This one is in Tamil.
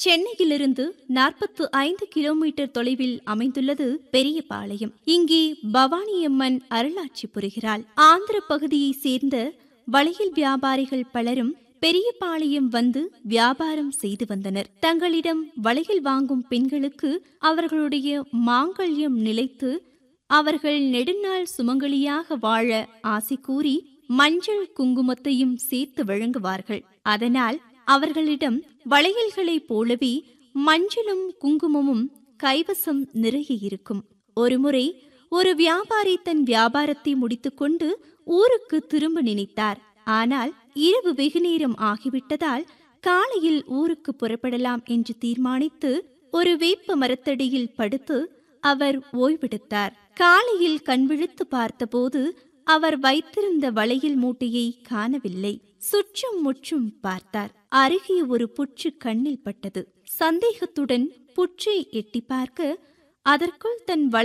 சென்னையிலிருந்து நாற்பத்து ஐந்து கிலோமீட்டர் தொலைவில் அமைந்துள்ளது பெரியபாளையம் இங்கே பவானியம்மன் அருளாட்சி புரிகிறாள் ஆந்திர பகுதியைச் சேர்ந்த வளையல் வியாபாரிகள் பலரும் பெரியபாளையம் வந்து வியாபாரம் செய்து வந்தனர் தங்களிடம் வளையல் வாங்கும் பெண்களுக்கு அவர்களுடைய மாங்கல்யம் நிலைத்து அவர்கள் நெடுநாள் சுமங்கலியாக வாழ ஆசை கூறி மஞ்சள் குங்குமத்தையும் சேர்த்து வழங்குவார்கள் அதனால் அவர்களிடம் வளையல்களைப் போலவே மஞ்சளும் குங்குமமும் கைவசம் நிறைய இருக்கும் ஒருமுறை ஒரு வியாபாரி தன் வியாபாரத்தை முடித்துக்கொண்டு ஊருக்கு திரும்ப நினைத்தார் ஆனால் இரவு வெகுநேரம் ஆகிவிட்டதால் காலையில் ஊருக்கு புறப்படலாம் என்று தீர்மானித்து ஒரு வேப்ப மரத்தடியில் படுத்து அவர் ஓய்வெடுத்தார் காலையில் கண்விழித்து பார்த்தபோது அவர் வைத்திருந்த வளையல் மூட்டையை காணவில்லை சுற்றும் முற்றும் பார்த்தார் அருகே ஒரு புற்று கண்ணில் பட்டது சந்தேகத்துடன் புற்றை எட்டி பார்க்க அதற்குள் தன்